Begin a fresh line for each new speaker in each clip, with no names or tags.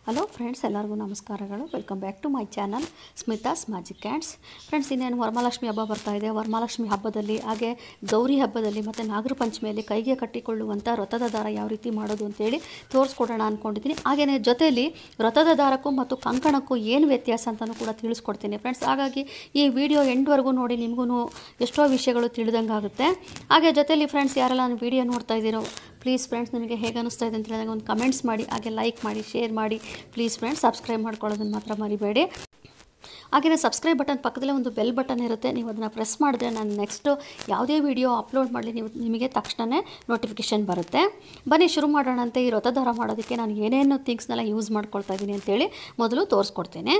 hello friends ಎಲ್ಲರಿಗೂ ನಮಸ್ಕಾರಗಳು welcome back to my channel Smitha's magic hands friends ಇನ್ನೇನು ವರಮಹಾಲಕ್ಷ್ಮಿ ಹಬ್ಬ ಬರ್ತಾ ಇದೆ ವರಮಹಾಲಕ್ಷ್ಮಿ ಹಬ್ಬದಲ್ಲಿ ಹಾಗೆ ಗೌರಿ ಹಬ್ಬದಲ್ಲಿ ಮತ್ತು ನಾಗರ ಪಂಚಮಿಯಲ್ಲಿ ಕೈಗೆ ಕಟ್ಟಿಕೊಳ್ಳುವಂಥ ವ್ರತದ ದಾರ ಯಾವ ರೀತಿ ಮಾಡೋದು ಅಂತೇಳಿ ತೋರಿಸ್ಕೊಡೋಣ ಅಂದ್ಕೊಂಡಿದ್ದೀನಿ ಹಾಗೆಯೇ ಜೊತೆಯಲ್ಲಿ ವ್ರತದ ದಾರಕ್ಕೂ ಮತ್ತು ಕಂಕಣಕ್ಕೂ ಏನು ವ್ಯತ್ಯಾಸ ಅಂತಲೂ ಕೂಡ ತಿಳಿಸ್ಕೊಡ್ತೀನಿ ಫ್ರೆಂಡ್ಸ್ ಹಾಗಾಗಿ ಈ ವಿಡಿಯೋ ಎಂಡ್ವರೆಗೂ ನೋಡಿ ನಿಮಗೂ ಎಷ್ಟೋ ವಿಷಯಗಳು ತಿಳಿದಂಗೆ ಆಗುತ್ತೆ ಹಾಗೆ ಜೊತೆಯಲ್ಲಿ ಫ್ರೆಂಡ್ಸ್ ಯಾರೆಲ್ಲ ನಾನು ವಿಡಿಯೋ ನೋಡ್ತಾ ಇದ್ದೀರೋ ಪ್ಲೀಸ್ ಫ್ರೆಂಡ್ಸ್ ನಿಮಗೆ ಹೇಗೆ ಅನಿಸ್ತಾ ಇದೆ ಅಂತ ಹೇಳಿದಾಗ ಒಂದು ಕಮೆಂಟ್ಸ್ ಮಾಡಿ ಹಾಗೆ ಲೈಕ್ ಮಾಡಿ ಶೇರ್ ಮಾಡಿ ಪ್ಲೀಸ್ ಫ್ರೆಂಡ್ಸ್ ಸಬ್ಸ್ಕ್ರೈಬ್ ಮಾಡ್ಕೊಳ್ಳೋದನ್ನು ಮಾತ್ರ ಮರಿಬೇಡಿ ಹಾಗೆಯೇ ಸಬ್ಸ್ಕ್ರೈಬ್ ಬಟನ್ ಪಕ್ಕದಲ್ಲೇ ಒಂದು ಬೆಲ್ ಬಟನ್ ಇರುತ್ತೆ ನೀವು ಅದನ್ನು ಪ್ರೆಸ್ ಮಾಡಿದ್ರೆ ನಾನು ನೆಕ್ಸ್ಟು ಯಾವುದೇ ವಿಡಿಯೋ ಅಪ್ಲೋಡ್ ಮಾಡಲಿ ನೀವು ನಿಮಗೆ ತಕ್ಷಣವೇ ನೋಟಿಫಿಕೇಷನ್ ಬರುತ್ತೆ ಬನ್ನಿ ಶುರು ಮಾಡೋಣಂತೆ ಈ ವ್ರತದಾರ ಮಾಡೋದಕ್ಕೆ ನಾನು ಏನೇನು ಥಿಂಗ್ಸ್ನೆಲ್ಲ ಯೂಸ್ ಮಾಡ್ಕೊಳ್ತಾ ಇದ್ದೀನಿ ಅಂತೇಳಿ ಮೊದಲು ತೋರಿಸ್ಕೊಡ್ತೇನೆ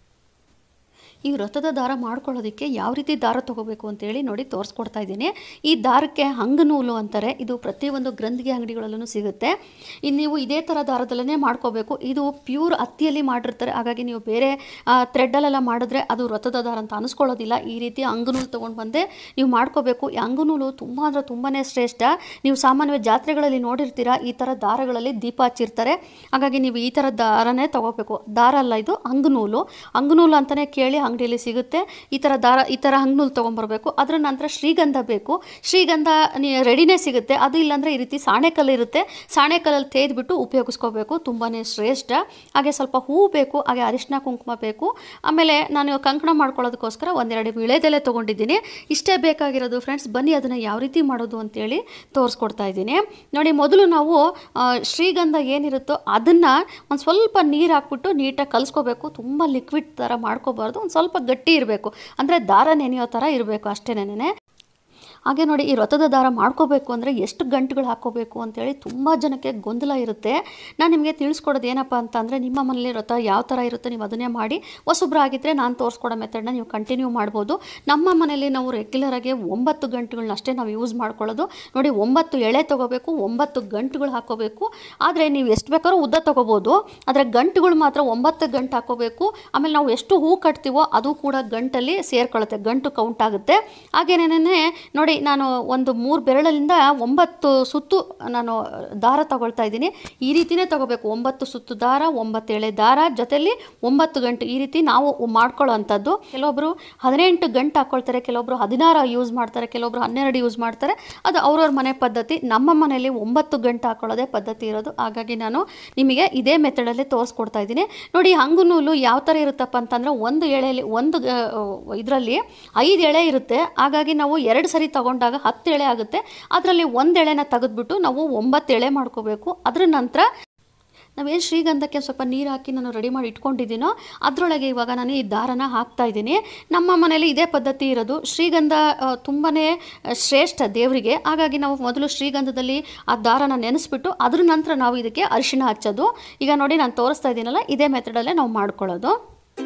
ಈ ವ್ರತದ ದಾರ ಮಾಡ್ಕೊಳ್ಳೋದಕ್ಕೆ ಯಾವ ರೀತಿ ದಾರ ತೊಗೋಬೇಕು ಅಂತೇಳಿ ನೋಡಿ ತೋರಿಸ್ಕೊಡ್ತಾ ಇದ್ದೀನಿ ಈ ದಾರಕ್ಕೆ ಹಂಗ ನೂಲು ಅಂತಾರೆ ಇದು ಪ್ರತಿಯೊಂದು ಗ್ರಂಥಿಗೆ ಅಂಗಡಿಗಳಲ್ಲೂ ಸಿಗುತ್ತೆ ಇನ್ನು ನೀವು ಇದೇ ಥರ ದಾರದಲ್ಲೇ ಮಾಡ್ಕೋಬೇಕು ಇದು ಪ್ಯೂರ್ ಹತ್ತಿಯಲ್ಲಿ ಮಾಡಿರ್ತಾರೆ ಹಾಗಾಗಿ ನೀವು ಬೇರೆ ಥ್ರೆಡ್ಡಲ್ಲೆಲ್ಲ ಮಾಡಿದ್ರೆ ಅದು ವ್ರತದ ದಾರ ಅಂತ ಅನಿಸ್ಕೊಳ್ಳೋದಿಲ್ಲ ಈ ರೀತಿ ಅಂಗನೂಲು ತೊಗೊಂಡು ಬಂದೆ ನೀವು ಮಾಡ್ಕೋಬೇಕು ಈ ಅಂಗನೂಲು ತುಂಬ ಅಂದರೆ ತುಂಬಾ ಶ್ರೇಷ್ಠ ನೀವು ಸಾಮಾನ್ಯವಾಗಿ ಜಾತ್ರೆಗಳಲ್ಲಿ ನೋಡಿರ್ತೀರ ಈ ಥರ ದಾರಗಳಲ್ಲಿ ದೀಪ ಹಚ್ಚಿರ್ತಾರೆ ಹಾಗಾಗಿ ನೀವು ಈ ಥರ ದಾರನೇ ತೊಗೋಬೇಕು ದಾರ ಅಲ್ಲ ಇದು ಅಂಗನೂಲು ಅಂಗನೂಲು ಅಂತಲೇ ಕೇಳಿ ಅಂಗಡಿಯಲ್ಲಿ ಸಿಗುತ್ತೆ ಈ ಥರ ದಾರ ಈ ಥರ ಹಂಗ್ನೂಲು ತೊಗೊಂಬರ್ಬೇಕು ಅದರ ನಂತರ ಶ್ರೀಗಂಧ ಬೇಕು ಶ್ರೀಗಂಧ ರೆಡಿನೇ ಸಿಗುತ್ತೆ ಅದು ಇಲ್ಲಾಂದರೆ ಈ ರೀತಿ ಸಾಣೆಕಲ್ಲು ಇರುತ್ತೆ ಸಾಣೆಕಲ್ಲಲ್ಲಿ ತೇದ್ಬಿಟ್ಟು ಉಪಯೋಗಿಸ್ಕೋಬೇಕು ತುಂಬಾ ಶ್ರೇಷ್ಠ ಹಾಗೆ ಸ್ವಲ್ಪ ಹೂವು ಬೇಕು ಹಾಗೆ ಅರಿಶಿನ ಕುಂಕುಮ ಬೇಕು ಆಮೇಲೆ ನಾನು ಕಂಕಣ ಮಾಡ್ಕೊಳ್ಳೋದಕ್ಕೋಸ್ಕರ ಒಂದೆರಡು ವಿಳೆದೆಲೆ ತೊಗೊಂಡಿದ್ದೀನಿ ಇಷ್ಟೇ ಬೇಕಾಗಿರೋದು ಫ್ರೆಂಡ್ಸ್ ಬನ್ನಿ ಅದನ್ನು ಯಾವ ರೀತಿ ಮಾಡೋದು ಅಂತೇಳಿ ತೋರಿಸ್ಕೊಡ್ತಾ ಇದ್ದೀನಿ ನೋಡಿ ಮೊದಲು ನಾವು ಆ, ಶ್ರೀಗಂಧ ಏನಿರುತ್ತೋ ಅದನ್ನು ಒಂದು ಸ್ವಲ್ಪ ನೀರು ಹಾಕ್ಬಿಟ್ಟು ನೀಟಾಗಿ ಕಲಿಸ್ಕೋಬೇಕು ತುಂಬ ಲಿಕ್ವಿಡ್ ಥರ ಮಾಡ್ಕೋಬಾರ್ದು ಒಂದು ಸ್ವಲ್ಪ ಗಟ್ಟಿ ಇರಬೇಕು ಅಂದರೆ ದಾರ ನೆನೆಯೋ ಥರ ಇರಬೇಕು ಅಷ್ಟೇನೇನೆ ಹಾಗೆ ನೋಡಿ ಈ ವ್ರತದ ದಾರ ಮಾಡ್ಕೋಬೇಕು ಅಂದರೆ ಎಷ್ಟು ಗಂಟುಗಳು ಹಾಕ್ಕೋಬೇಕು ಅಂತೇಳಿ ತುಂಬ ಜನಕ್ಕೆ ಗೊಂದಲ ಇರುತ್ತೆ ನಾನು ನಿಮಗೆ ತಿಳಿಸ್ಕೊಡೋದು ಏನಪ್ಪ ಅಂತ ಅಂದರೆ ನಿಮ್ಮ ಮನೇಲಿ ವ್ರತ ಯಾವ ಥರ ಇರುತ್ತೆ ನೀವು ಅದನ್ನೇ ಮಾಡಿ ಹೊಸೊಬ್ರು ಆಗಿದ್ದರೆ ನಾನು ತೋರಿಸ್ಕೊಡೋ ಮೆಥಡ್ನ ನೀವು ಕಂಟಿನ್ಯೂ ಮಾಡ್ಬೋದು ನಮ್ಮ ಮನೇಲಿ ನಾವು ರೆಗ್ಯುಲರಾಗಿ ಒಂಬತ್ತು ಗಂಟುಗಳನ್ನ ಅಷ್ಟೇ ನಾವು ಯೂಸ್ ಮಾಡ್ಕೊಳ್ಳೋದು ನೋಡಿ ಒಂಬತ್ತು ಎಳೆ ತೊಗೋಬೇಕು ಒಂಬತ್ತು ಗಂಟುಗಳು ಹಾಕೋಬೇಕು ಆದರೆ ನೀವು ಎಷ್ಟು ಬೇಕಾದ್ರೂ ಉದ್ದ ತೊಗೋಬೋದು ಆದರೆ ಗಂಟುಗಳು ಮಾತ್ರ ಒಂಬತ್ತು ಗಂಟು ಹಾಕೋಬೇಕು ಆಮೇಲೆ ನಾವು ಎಷ್ಟು ಹೂ ಕಟ್ತೀವೋ ಅದು ಕೂಡ ಗಂಟಲ್ಲಿ ಸೇರ್ಕೊಳ್ಳುತ್ತೆ ಗಂಟು ಕೌಂಟ್ ಆಗುತ್ತೆ ಹಾಗೇನೇನೆ ನೋಡಿ ನಾನು ಒಂದು ಮೂರು ಬೆರಳಿಂದ ಒಂಬತ್ತು ಸುತ್ತು ನಾನು ದಾರ ತಗೊಳ್ತಾ ಇದ್ದೀನಿ ಈ ರೀತಿನೇ ತಗೋಬೇಕು ಒಂಬತ್ತು ಸುತ್ತು ದಾರ ಒಂಬತ್ತು ಎಳೆ ದಾರ ಜೊತೆಲಿ ಒಂಬತ್ತು ಗಂಟು ಈ ರೀತಿ ನಾವು ಮಾಡ್ಕೊಳ್ಳೋ ಅಂಥದ್ದು ಕೆಲವೊಬ್ಬರು ಹದಿನೆಂಟು ಗಂಟು ಹಾಕ್ಕೊಳ್ತಾರೆ ಕೆಲವೊಬ್ಬರು ಹದಿನಾರು ಯೂಸ್ ಮಾಡ್ತಾರೆ ಕೆಲವೊಬ್ಬರು ಹನ್ನೆರಡು ಯೂಸ್ ಮಾಡ್ತಾರೆ ಅದು ಅವ್ರವ್ರ ಮನೆ ಪದ್ಧತಿ ನಮ್ಮ ಮನೆಯಲ್ಲಿ ಒಂಬತ್ತು ಗಂಟು ಹಾಕೊಳ್ಳೋದೇ ಪದ್ಧತಿ ಇರೋದು ಹಾಗಾಗಿ ನಾನು ನಿಮಗೆ ಇದೇ ಮೆಥಡಲ್ಲಿ ತೋರಿಸ್ಕೊಡ್ತಾ ಇದ್ದೀನಿ ನೋಡಿ ಹಂಗು ನೂಲು ಯಾವ ಥರ ಇರುತ್ತಪ್ಪ ಅಂತಂದರೆ ಒಂದು ಎಳೆಯಲ್ಲಿ ಒಂದು ಇದರಲ್ಲಿ ಐದು ಎಳೆ ಇರುತ್ತೆ ಹಾಗಾಗಿ ನಾವು ಎರಡು ಸರಿ ತಗೊಂಡಾಗ ಹತ್ತು ಎಳೆ ಆಗುತ್ತೆ ಅದರಲ್ಲಿ ಒಂದು ಎಳೆನ ತೆಗೆದ್ಬಿಟ್ಟು ನಾವು ಒಂಬತ್ತು ಎಳೆ ಮಾಡ್ಕೋಬೇಕು ಅದ್ರ ನಂತರ ನಾವೇನು ಶ್ರೀಗಂಧಕ್ಕೆ ಸ್ವಲ್ಪ ನೀರು ಹಾಕಿ ನಾನು ರೆಡಿ ಮಾಡಿ ಇಟ್ಕೊಂಡಿದ್ದೀನೋ ಅದರೊಳಗೆ ಇವಾಗ ನಾನು ಈ ದಾರನ ಹಾಕ್ತಾ ಇದ್ದೀನಿ ನಮ್ಮ ಮನೇಲಿ ಇದೇ ಪದ್ಧತಿ ಇರೋದು ಶ್ರೀಗಂಧ ತುಂಬಾ ಶ್ರೇಷ್ಠ ದೇವರಿಗೆ ಹಾಗಾಗಿ ನಾವು ಮೊದಲು ಶ್ರೀಗಂಧದಲ್ಲಿ ಆ ದಾರನ ನೆನೆಸ್ಬಿಟ್ಟು ಅದ್ರ ನಂತರ ನಾವು ಇದಕ್ಕೆ ಅರಿಶಿಣ ಹಚ್ಚೋದು ಈಗ ನೋಡಿ ನಾನು ತೋರಿಸ್ತಾ ಇದ್ದೀನಲ್ಲ ಇದೇ ಮೆಥಡಲ್ಲೇ ನಾವು ಮಾಡ್ಕೊಳ್ಳೋದು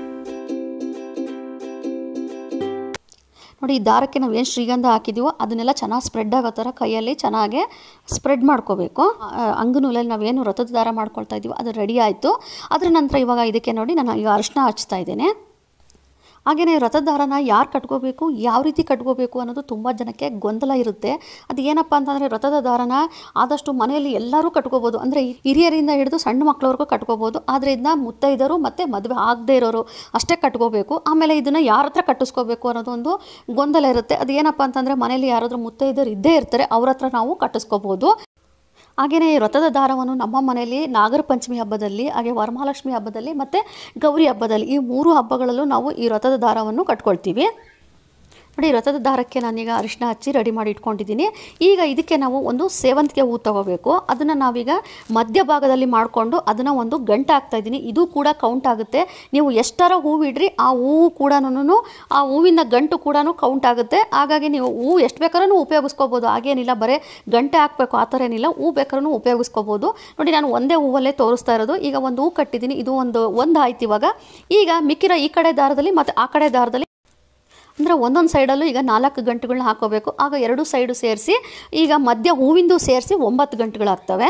ನೋಡಿ ಈ ದಾರಕ್ಕೆ ನಾವು ಏನು ಶ್ರೀಗಂಧ ಹಾಕಿದ್ದೀವೋ ಅದನ್ನೆಲ್ಲ ಚೆನ್ನಾಗಿ ಸ್ಪ್ರೆಡ್ ಆಗೋ ಥರ ಕೈಯಲ್ಲಿ ಚೆನ್ನಾಗಿ ಸ್ಪ್ರೆಡ್ ಮಾಡ್ಕೋಬೇಕು ಅಂಗನೂಲಲ್ಲಿ ನಾವೇನು ವ್ರತದ ದಾರ ಮಾಡ್ಕೊಳ್ತಾ ಇದ್ದೀವೋ ಅದು ರೆಡಿ ಆಯಿತು ಅದ್ರ ನಂತರ ಇವಾಗ ಇದಕ್ಕೆ ನೋಡಿ ನಾನು ಈಗ ಅರಿಶಿನ ಹಚ್ತಾ ಇದ್ದೇನೆ ಹಾಗೆಯೇ ವ್ರತದಾರನ ಯಾರು ಕಟ್ಕೋಬೇಕು ಯಾವ ರೀತಿ ಕಟ್ಕೋಬೇಕು ಅನ್ನೋದು ತುಂಬ ಜನಕ್ಕೆ ಗೊಂದಲ ಇರುತ್ತೆ ಅದು ಏನಪ್ಪ ಅಂತಂದರೆ ವ್ರತದ ದಾರನ ಆದಷ್ಟು ಮನೆಯಲ್ಲಿ ಎಲ್ಲರೂ ಕಟ್ಕೋಬೋದು ಅಂದರೆ ಹಿರಿಯರಿಂದ ಹಿಡಿದು ಸಣ್ಣ ಮಕ್ಕಳವರೆಗೂ ಕಟ್ಕೋಬೋದು ಆದರೆ ಇದನ್ನ ಮುತ್ತೈದರು ಮತ್ತು ಮದುವೆ ಆಗದೇ ಇರೋರು ಅಷ್ಟೇ ಕಟ್ಕೋಬೇಕು ಆಮೇಲೆ ಇದನ್ನು ಯಾರ ಹತ್ರ ಕಟ್ಟಿಸ್ಕೋಬೇಕು ಅನ್ನೋದು ಒಂದು ಗೊಂದಲ ಇರುತ್ತೆ ಅದು ಏನಪ್ಪ ಅಂತಂದರೆ ಮನೇಲಿ ಯಾರಾದರೂ ಮುತ್ತೈದರು ಇದ್ದೇ ಇರ್ತಾರೆ ಅವ್ರ ಹತ್ರ ನಾವು ಕಟ್ಟಿಸ್ಕೋಬೋದು ಹಾಗೆಯೇ ವ್ರತದ ದಾರವನ್ನು ನಮ್ಮ ಮನೆಯಲ್ಲಿ ನಾಗರ ಪಂಚಮಿ ಹಬ್ಬದಲ್ಲಿ ಹಾಗೆ ವರಮಹಾಲಕ್ಷ್ಮಿ ಹಬ್ಬದಲ್ಲಿ ಮತ್ತು ಗೌರಿ ಹಬ್ಬದಲ್ಲಿ ಈ ಮೂರು ಹಬ್ಬಗಳಲ್ಲೂ ನಾವು ಈ ವ್ರತದ ದಾರವನ್ನು ಕಟ್ಕೊಳ್ತೀವಿ ನೋಡಿ ವ್ರತದ ದಾರಕ್ಕೆ ನಾನೀಗ ಅರಿಶಿನ ಹಚ್ಚಿ ರೆಡಿ ಮಾಡಿ ಇಟ್ಕೊಂಡಿದ್ದೀನಿ ಈಗ ಇದಕ್ಕೆ ನಾವು ಒಂದು ಸೇವಂತಿಗೆ ಹೂ ತಗೋಬೇಕು ಅದನ್ನು ನಾವೀಗ ಮಧ್ಯಭಾಗದಲ್ಲಿ ಮಾಡಿಕೊಂಡು ಅದನ್ನು ಒಂದು ಗಂಟೆ ಹಾಕ್ತಾ ಇದ್ದೀನಿ ಇದು ಕೂಡ ಕೌಂಟ್ ಆಗುತ್ತೆ ನೀವು ಎಷ್ಟರ ಹೂವು ಇಡ್ರಿ ಆ ಹೂವು ಕೂಡ ಆ ಹೂವಿನ ಗಂಟು ಕೂಡ ಕೌಂಟ್ ಆಗುತ್ತೆ ಹಾಗಾಗಿ ನೀವು ಹೂ ಎಷ್ಟು ಬೇಕಾದ್ರೂ ಉಪಯೋಗಿಸ್ಕೋಬೋದು ಹಾಗೇನಿಲ್ಲ ಬರೀ ಗಂಟೆ ಹಾಕಬೇಕು ಆ ಥರ ಏನಿಲ್ಲ ಹೂ ಬೇಕಾದ್ರೂ ಉಪಯೋಗಿಸ್ಕೋಬೋದು ನೋಡಿ ನಾನು ಒಂದೇ ಹೂವಲ್ಲೇ ತೋರಿಸ್ತಾ ಇರೋದು ಈಗ ಒಂದು ಹೂ ಕಟ್ಟಿದ್ದೀನಿ ಇದು ಒಂದು ಒಂದು ಆಯ್ತು ಇವಾಗ ಈಗ ಮಿಕ್ಕಿರೋ ಈ ಕಡೆ ದಾರದಲ್ಲಿ ಮತ್ತು ಆ ಕಡೆ ದಾರದಲ್ಲಿ ಅಂದರೆ ಒಂದೊಂದು ಸೈಡಲ್ಲೂ ಈಗ ನಾಲ್ಕು ಗಂಟೆಗಳನ್ನ ಹಾಕೋಬೇಕು ಆಗ ಎರಡು ಸೈಡು ಸೇರಿಸಿ ಈಗ ಮಧ್ಯ ಹೂವಿಂದು ಸೇರಿಸಿ ಒಂಬತ್ತು ಗಂಟೆಗಳಾಗ್ತವೆ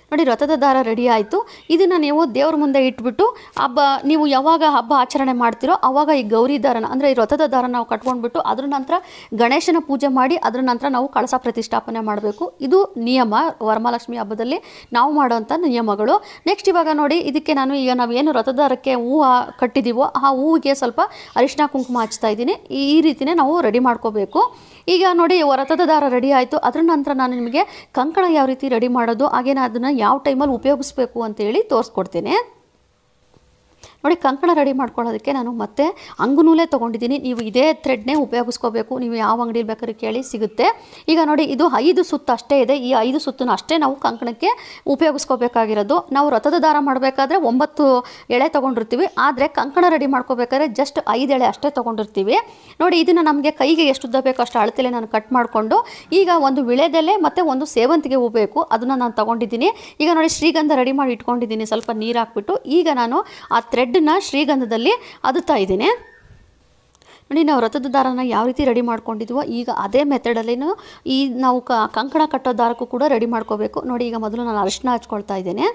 ನೋಡಿ ರಥದ ದಾರ ರೆಡಿ ಆಯಿತು ಇದನ್ನು ನೀವು ದೇವ್ರ ಮುಂದೆ ಇಟ್ಬಿಟ್ಟು ಹಬ್ಬ ನೀವು ಯಾವಾಗ ಹಬ್ಬ ಆಚರಣೆ ಮಾಡ್ತೀರೋ ಆವಾಗ ಈ ಗೌರಿ ದಾರನ ಅಂದರೆ ಈ ರಥದ ದಾರ ನಾವು ಕಟ್ಕೊಂಡ್ಬಿಟ್ಟು ಅದ್ರ ನಂತರ ಗಣೇಶನ ಪೂಜೆ ಮಾಡಿ ಅದ್ರ ನಂತರ ನಾವು ಕಳಸ ಪ್ರತಿಷ್ಠಾಪನೆ ಮಾಡಬೇಕು ಇದು ನಿಯಮ ವರಮಹಾಲಕ್ಷ್ಮಿ ಹಬ್ಬದಲ್ಲಿ ನಾವು ಮಾಡೋವಂಥ ನಿಯಮಗಳು ನೆಕ್ಸ್ಟ್ ಇವಾಗ ನೋಡಿ ಇದಕ್ಕೆ ನಾನು ಈಗ ನಾವೇನು ರಥದಾರಕ್ಕೆ ಹೂವು ಕಟ್ಟಿದ್ದೀವೋ ಆ ಹೂವಿಗೆ ಸ್ವಲ್ಪ ಅರಿಶಿನ ಕುಂಕುಮ ಹಚ್ತಾ ಇದ್ದೀನಿ ಈ ರೀತಿನೇ ನಾವು ರೆಡಿ ಮಾಡ್ಕೋಬೇಕು ಈಗ ನೋಡಿ ರಥದ ದಾರ ರೆಡಿ ಆಯಿತು ಅದ್ರ ನಂತರ ನಾನು ನಿಮಗೆ ಕಂಕಣ ಯಾವ ರೀತಿ ರೆಡಿ ಮಾಡೋದು ಹಾಗೆ ನಾನು ಅದನ್ನು ಯಾವ ಟೈಮಲ್ಲಿ ಉಪಯೋಗಿಸ್ಬೇಕು ಅಂತೇಳಿ ತೋರಿಸ್ಕೊಡ್ತೇನೆ ನೋಡಿ ಕಂಕಣ ರೆಡಿ ಮಾಡ್ಕೊಳ್ಳೋದಕ್ಕೆ ನಾನು ಮತ್ತೆ ಅಂಗುನೂಲೇ ತೊಗೊಂಡಿದ್ದೀನಿ ನೀವು ಇದೇ ಥ್ರೆಡ್ನೇ ಉಪಯೋಗಿಸ್ಕೋಬೇಕು ನೀವು ಯಾವ ಅಂಗಡಿಲಿ ಬೇಕಾದ್ರೆ ಕೇಳಿ ಸಿಗುತ್ತೆ ಈಗ ನೋಡಿ ಇದು ಐದು ಸುತ್ತು ಅಷ್ಟೇ ಇದೆ ಈ ಐದು ಸುತ್ತನ್ನು ಅಷ್ಟೇ ನಾವು ಕಂಕಣಕ್ಕೆ ಉಪಯೋಗಿಸ್ಕೋಬೇಕಾಗಿರೋದು ನಾವು ರಥದ ದಾರ ಮಾಡಬೇಕಾದ್ರೆ ಒಂಬತ್ತು ಎಳೆ ತೊಗೊಂಡಿರ್ತೀವಿ ಆದರೆ ಕಂಕಣ ರೆಡಿ ಮಾಡ್ಕೋಬೇಕಾದ್ರೆ ಜಸ್ಟ್ ಐದು ಎಳೆ ಅಷ್ಟೇ ತೊಗೊಂಡಿರ್ತೀವಿ ನೋಡಿ ಇದನ್ನು ನಮಗೆ ಕೈಗೆ ಎಷ್ಟು ಉದ್ದ ಬೇಕು ಅಷ್ಟು ಅಳತೆಲೆ ನಾನು ಕಟ್ ಮಾಡಿಕೊಂಡು ಈಗ ಒಂದು ವಿಳೆದೆಲೆ ಮತ್ತು ಒಂದು ಸೇವಂತಿಗೆ ಹೂ ಬೇಕು ಅದನ್ನು ನಾನು ತೊಗೊಂಡಿದ್ದೀನಿ ಈಗ ನೋಡಿ ಶ್ರೀಗಂಧ ರೆಡಿ ಮಾಡಿ ಇಟ್ಕೊಂಡಿದ್ದೀನಿ ಸ್ವಲ್ಪ ನೀರು ಹಾಕ್ಬಿಟ್ಟು ಈಗ ನಾನು ಆ ಥ್ರೆಡ್ನ ಶ್ರೀಗಂಧದಲ್ಲಿ ಅದುತ್ತಾ ಇದ್ದೀನಿ ನೋಡಿ ನಾವು ರಥದ ದಾರನ ಯಾವ ರೀತಿ ರೆಡಿ ಮಾಡ್ಕೊಂಡಿದ್ವೋ ಈಗ ಅದೇ ಮೆಥಡಲ್ಲಿನೂ ಈ ನಾವು ಕ ಕಂಕಣ ಕಟ್ಟೋ ದಾರಕ್ಕೂ ಕೂಡ ರೆಡಿ ಮಾಡ್ಕೋಬೇಕು ನೋಡಿ ಈಗ ಮೊದಲು ನಾನು ಅರಿಶಿನ ಹಚ್ಕೊಳ್ತಾ ಇದ್ದೇನೆ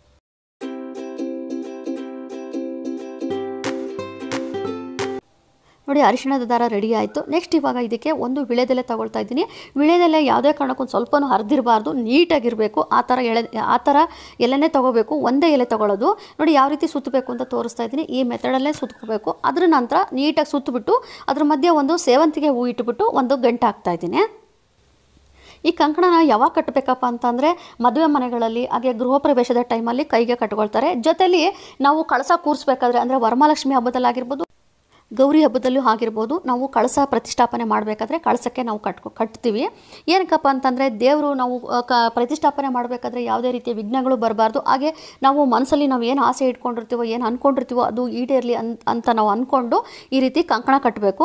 ನೋಡಿ ಅರಿಶಿಣದ ದಾರ ರೆಡಿ ಆಯಿತು ನೆಕ್ಸ್ಟ್ ಇವಾಗ ಇದಕ್ಕೆ ಒಂದು ವಿಳೆದೆಲೆ ತಗೊಳ್ತಾ ಇದ್ದೀನಿ ವಿಳೆದೆಲೆ ಯಾವುದೇ ಕಾರಣಕ್ಕೂ ಒಂದು ಸ್ವಲ್ಪನೂ ಹರಿದಿರಬಾರ್ದು ನೀಟಾಗಿರಬೇಕು ಆ ಥರ ಎಳೆ ಆ ಥರ ಎಲೆನೇ ತೊಗೋಬೇಕು ಒಂದೇ ಎಲೆ ತೊಗೊಳ್ಳೋದು ನೋಡಿ ಯಾವ ರೀತಿ ಸುತ್ತಬೇಕು ಅಂತ ತೋರಿಸ್ತಾ ಇದ್ದೀನಿ ಈ ಮೆಥಡಲ್ಲೇ ಸುತ್ಕೋಬೇಕು ಅದ್ರ ನಂತರ ನೀಟಾಗಿ ಸುತ್ತಬಿಟ್ಟು ಅದ್ರ ಮಧ್ಯೆ ಒಂದು ಸೇವಂತಿಗೆ ಹೂ ಇಟ್ಬಿಟ್ಟು ಒಂದು ಗಂಟೆ ಹಾಕ್ತಾ ಇದ್ದೀನಿ ಈ ಕಂಕಣನ ಯಾವಾಗ ಕಟ್ಟಬೇಕಪ್ಪ ಅಂತಂದರೆ ಮದುವೆ ಮನೆಗಳಲ್ಲಿ ಹಾಗೆ ಗೃಹ ಪ್ರವೇಶದ ಟೈಮಲ್ಲಿ ಕೈಗೆ ಕಟ್ಕೊಳ್ತಾರೆ ಜೊತೆಲಿ ನಾವು ಕಳಸ ಕೂರಿಸ್ಬೇಕಾದ್ರೆ ಅಂದರೆ ವರಮಹಾಲಕ್ಷ್ಮಿ ಹಬ್ಬದಲ್ಲಾಗಿರ್ಬೋದು ಗೌರಿ ಹಬ್ಬದಲ್ಲೂ ಆಗಿರ್ಬೋದು ನಾವು ಕಳಸ ಪ್ರತಿಷ್ಠಾಪನೆ ಮಾಡಬೇಕಾದ್ರೆ ಕಳಸಕ್ಕೆ ನಾವು ಕಟ್ಕೊ ಕಟ್ತೀವಿ ಏನಕ್ಕಪ್ಪ ಅಂತಂದರೆ ದೇವರು ನಾವು ಅ, ಕ ಪ್ರತಿಷ್ಠಾಪನೆ ಮಾಡಬೇಕಾದ್ರೆ ಯಾವುದೇ ರೀತಿಯ ವಿಘ್ನಗಳು ಬರಬಾರ್ದು ಹಾಗೆ ನಾವು ಮನಸ್ಸಲ್ಲಿ ನಾವು ಏನು ಆಸೆ ಇಟ್ಕೊಂಡಿರ್ತೀವೋ ಏನು ಅಂದ್ಕೊಂಡಿರ್ತೀವೋ ಅದು ಈಡೇರಲಿ ಅನ್ ಅಂತ ನಾವು ಅಂದ್ಕೊಂಡು ಈ ರೀತಿ ಕಂಕಣ ಕಟ್ಟಬೇಕು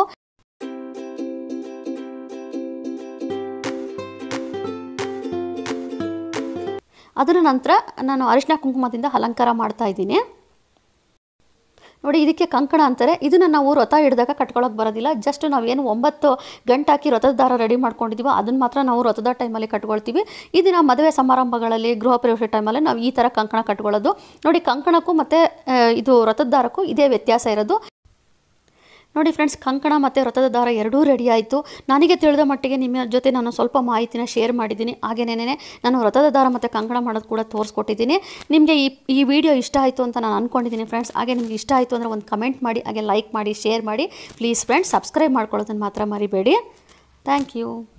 ಅದರ ನಂತರ ನಾನು ಅರಿಶಿನ ಕುಂಕುಮದಿಂದ ಅಲಂಕಾರ ಮಾಡ್ತಾ ಇದ್ದೀನಿ ನೋಡಿ ಇದಕ್ಕೆ ಕಂಕಣ ಅಂತಾರೆ ಇದನ್ನು ನಾವು ವ್ರತ ಹಿಡಿದಾಗ ಕಟ್ಕೊಳ್ಳೋಕೆ ಬರೋದಿಲ್ಲ ಜಸ್ಟ್ ನಾವೇನು ಒಂಬತ್ತು ಗಂಟೆ ಹಾಕಿ ವ್ರತದ ದಾರ ರೆಡಿ ಮಾಡ್ಕೊಂಡಿದ್ದೀವೋ ಅದನ್ನು ಮಾತ್ರ ನಾವು ವ್ರತದ ಟೈಮಲ್ಲಿ ಕಟ್ಕೊಳ್ತೀವಿ ಇದನ್ನು ಮದುವೆ ಸಮಾರಂಭಗಳಲ್ಲಿ ಗೃಹ ಪ್ರವೇಶ ಟೈಮಲ್ಲಿ ನಾವು ಈ ಥರ ಕಂಕಣ ಕಟ್ಕೊಳ್ಳೋದು ನೋಡಿ ಕಂಕಣಕ್ಕೂ ಮತ್ತು ಆ, ಇದು ವ್ರತದ ದಾರಕ್ಕೂ ಇದೇ ವ್ಯತ್ಯಾಸ ಇರೋದು ನೋಡಿ ಫ್ರೆಂಡ್ಸ್ ಕಂಕಣ ಮತ್ತು ವ್ರತದ ದಾರ ಎರಡೂ ರೆಡಿ ಆಯಿತು ನನಗೆ ತಿಳಿದ ಮಟ್ಟಿಗೆ ನಿಮ್ಮ ಜೊತೆ ನಾನು ಸ್ವಲ್ಪ ಮಾಹಿತಿನ ಶೇರ್ ಮಾಡಿದ್ದೀನಿ ಹಾಗೇನೇನೆ ನಾನು ವ್ರತದ ದಾರ ಮತ್ತು ಕಂಕಣ ಮಾಡೋದು ಕೂಡ ತೋರಿಸ್ಕೊಟ್ಟಿದ್ದೀನಿ ನಿಮಗೆ ಈ ಈ ವಿಡಿಯೋ ಇಷ್ಟ ಆಯಿತು ಅಂತ ನಾನು ಅಂದ್ಕೊಂಡಿದ್ದೀನಿ ಫ್ರೆಂಡ್ಸ್ ಹಾಗೆ ನಿಮ್ಗೆ ಇಷ್ಟ ಆಯಿತು ಅಂದರೆ ಒಂದು ಕಮೆಂಟ್ ಮಾಡಿ ಹಾಗೆ ಲೈಕ್ ಮಾಡಿ ಶೇರ್ ಮಾಡಿ ಪ್ಲೀಸ್ ಫ್ರೆಂಡ್ಸ್ ಸಬ್ಸ್ಕ್ರೈಬ್ ಮಾಡ್ಕೊಳ್ಳೋದನ್ನು ಮಾತ್ರ ಮರಿಬೇಡಿ ಥ್ಯಾಂಕ್ ಯು